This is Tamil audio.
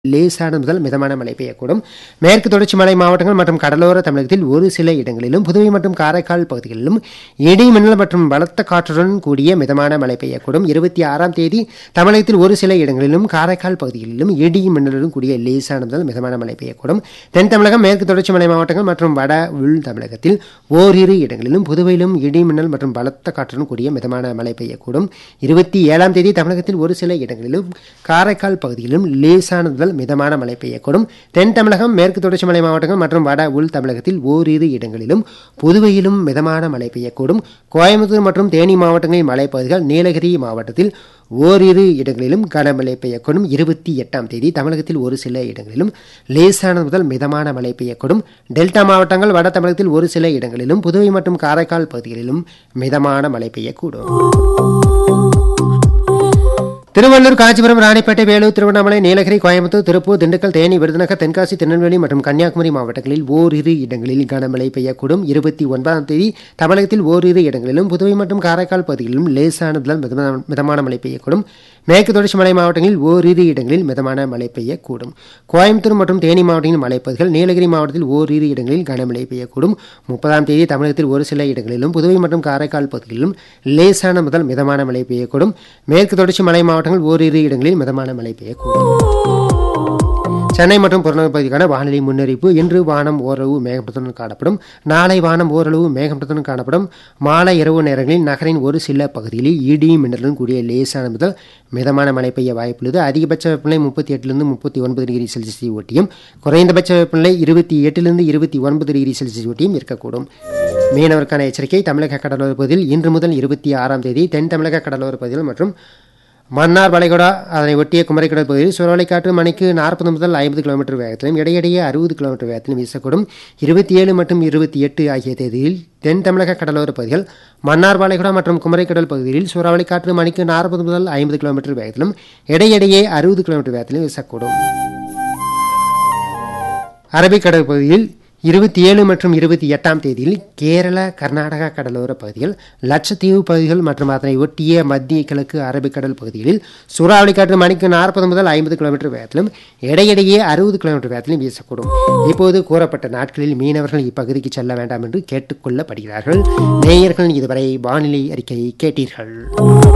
லேசான முதல் மிதமான மழை பெய்யக்கூடும் மேற்கு தொடர்ச்சி மலை மாவட்டங்கள் மற்றும் கடலோர தமிழகத்தில் ஒரு சில இடங்களிலும் புதுவை மற்றும் காரைக்கால் பகுதிகளிலும் இடி மின்னல் மற்றும் பலத்த காற்றுடன் கூடிய மிதமான மழை பெய்யக்கூடும் இருபத்தி ஆறாம் தேதி தமிழகத்தில் ஒரு சில இடங்களிலும் காரைக்கால் பகுதிகளிலும் இடி மின்னலுடன் கூடிய லேசான முதல் மிதமான மழை பெய்யக்கூடும் தென் தமிழகம் மேற்கு தொடர்ச்சி மலை மாவட்டங்கள் மற்றும் வட உள் தமிழகத்தில் ஓரிரு இடங்களிலும் புதுவையிலும் இடி மின்னல் மற்றும் பலத்த காற்றுடன் கூடிய மிதமான மழை பெய்யக்கூடும் இருபத்தி ஏழாம் தேதி தமிழகத்தில் ஒரு சில இடங்களிலும் காரைக்கால் பகுதியிலும் லேசான முதல் மிதமான மழை பெய்யக்கூடும் தென் தமிழகம் மேற்கு தொடர்ச்சி மலை மாவட்டங்கள் மற்றும் வட உள் தமிழகத்தில் ஓரிரு இடங்களிலும் புதுவையிலும் மிதமான மழை பெய்யக்கூடும் கோயம்புத்தூர் மற்றும் தேனி மாவட்டங்களின் மலைப்பகுதிகள் நீலகிரி மாவட்டத்தில் ஓரிரு இடங்களிலும் கனமழை பெய்யக்கூடும் இருபத்தி எட்டாம் தேதி தமிழகத்தில் ஒரு சில இடங்களிலும் லேசான முதல் மிதமான மழை பெய்யக்கூடும் டெல்டா மாவட்டங்கள் வட தமிழகத்தில் ஒரு சில இடங்களிலும் புதுவை மற்றும் காரைக்கால் பகுதிகளிலும் மிதமான மழை பெய்யக்கூடும் திருவள்ளூர் காஞ்சிபுரம் ராணிப்பேட்டை வேலூர் திருவண்ணாமலை நீலகிரி கோயம்புத்தூர் திருப்பூர் திண்டுக்கல் தேனி விருதுநகர் தென்காசி திருநெல்வேலி மற்றும் கன்னியாகுமரி மாவட்டங்களில் ஓரிரு இடங்களில் கனமழை பெய்யக்கூடும் இருபத்தி ஒன்பதாம் தேதி தமிழகத்தில் ஓரிரு இடங்களிலும் புதுவை மற்றும் காரைக்கால் பகுதிகளிலும் லேசான முதல் மிதமான- மிதமான மழை பெய்யக்கூடும் மேற்கு தொடர்ச்சி மலை மாவட்டங்களில் ஓரிரு இடங்களில் மிதமான மழை பெய்யக்கூடும் கோயம்புத்தூர் மற்றும் தேனி மாவட்டங்களின் மலைப்பகுதிகள் நீலகிரி மாவட்டத்தில் ஓரிரு இடங்களில் கனமழை பெய்யக்கூடும் முப்பதாம் தேதி தமிழகத்தில் ஒரு சில இடங்களிலும் புதுவை மற்றும் காரைக்கால் பகுதிகளிலும் லேசான முதல் மிதமான மழை பெய்யக்கூடும் மேற்கு தொடர்ச்சி மலை மாவட்டங்கள் ஓரிரு இடங்களில் மிதமான மழை பெய்யக்கூடும் சென்னை மற்றும் புறநகர் பகுதிக்கான வானிலை முன்னறிவிப்பு இன்று வானம் ஓரளவு மேகமூட்டத்துடன் காணப்படும் நாளை வானம் ஓரளவு மேகமூட்டத்துடன் காணப்படும் மாலை இரவு நேரங்களில் நகரின் ஒரு சில பகுதிகளில் இடி மின்னலுடன் கூடிய லேசான முதல் மிதமான மழை பெய்ய வாய்ப்புள்ளது அதிகபட்ச வெப்பநிலை முப்பத்தி எட்டிலிருந்து முப்பத்தி ஒன்பது டிகிரி செல்சியஸ் ஒட்டியும் குறைந்தபட்ச வெப்பநிலை இருபத்தி எட்டிலிருந்து இருபத்தி ஒன்பது டிகிரி செல்சியஸ் ஒட்டியும் இருக்கக்கூடும் மீனவருக்கான எச்சரிக்கை தமிழக கடலோர பகுதியில் இன்று முதல் இருபத்தி ஆறாம் தேதி தென் தமிழக கடலோர பகுதிகள் மற்றும் மன்னார் வளைகுடா அதனை ஒட்டிய குமரிக்கடல் பகுதியில் சூறாவளி காற்று மணிக்கு நாற்பது முதல் ஐம்பது கிலோமீட்டர் வேகத்திலும் இடையிடையே அறுபது கிலோமீட்டர் வேகத்திலும் வீசக்கூடும் இருபத்தி ஏழு மற்றும் இருபத்தி எட்டு ஆகிய தேதியில் தென் தமிழக கடலோர பகுதிகள் மன்னார் வளைகுடா மற்றும் குமரிக்கடல் பகுதியில் சூறாவளி காற்று மணிக்கு நாற்பது முதல் ஐம்பது கிலோமீட்டர் வேகத்திலும் இடையிடையே அறுபது கிலோமீட்டர் வேகத்திலும் வீசக்கூடும் அரபிக்கடல் பகுதியில் இருபத்தி ஏழு மற்றும் இருபத்தி எட்டாம் தேதியில் கேரள கர்நாடகா கடலோர பகுதிகள் லட்சத்தீவு பகுதிகள் மற்றும் அதனை ஒட்டிய மத்திய கிழக்கு அரபிக்கடல் பகுதிகளில் சூறாவளி காற்று மணிக்கு நாற்பது முதல் ஐம்பது கிலோமீட்டர் வேகத்திலும் இடையிடையே அறுபது கிலோமீட்டர் வேகத்திலும் வீசக்கூடும் இப்போது கூறப்பட்ட நாட்களில் மீனவர்கள் இப்பகுதிக்கு செல்ல வேண்டாம் என்று கேட்டுக்கொள்ளப்படுகிறார்கள் நேயர்கள் இதுவரை வானிலை அறிக்கையை கேட்டீர்கள்